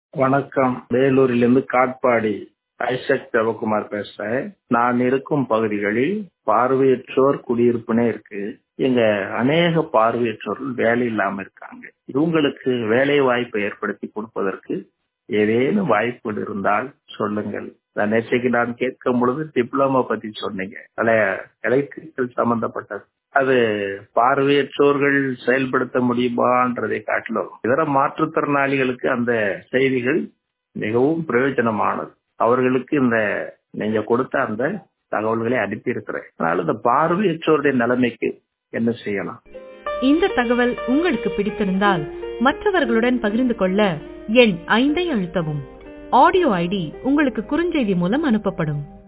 வணக்கம் வேலூரிலிருந்து காட்பாடி ஐசக் ஜெபக்குமார் பேசுறேன் நான் இருக்கும் பகுதிகளில் பார்வையற்றோர் குடியிருப்புனே இருக்கு இங்க அநேக பார்வையற்றோர்கள் வேலை இல்லாம இருக்காங்க இவங்களுக்கு வேலை வாய்ப்பை ஏற்படுத்தி கொடுப்பதற்கு ஏதேனும் வாய்ப்புகள் இருந்தால் சொல்லுங்கள் நான் நேற்றைக்கு நான் கேட்கும் பொழுது டிப்ளமோ பத்தி சொன்னீங்க அதில் எலக்ட்ரிக்கல் சம்பந்தப்பட்டது அது பார்வையற்றோர்கள் செயல்படுத்த முடியுமான்றதை காட்டிலும் இதர மாற்றுத்திறனாளிகளுக்கு அந்த செய்திகள் மிகவும் பிரயோஜனமானது அவர்களுக்கு இந்த நீங்க கொடுத்த அந்த தகவல்களை அனுப்பி இருக்கிறேன் அதனால இந்த பார்வையற்றோருடைய நிலைமைக்கு என்ன செய்யலாம் இந்த தகவல் உங்களுக்கு பிடித்திருந்தால் மற்றவர்களுடன் பகிர்ந்து கொள்ள எண் ஐந்தை அழுத்தவும் ஆடியோ ஐடி உங்களுக்கு குறுஞ்செய்தி மூலம் அனுப்பப்படும்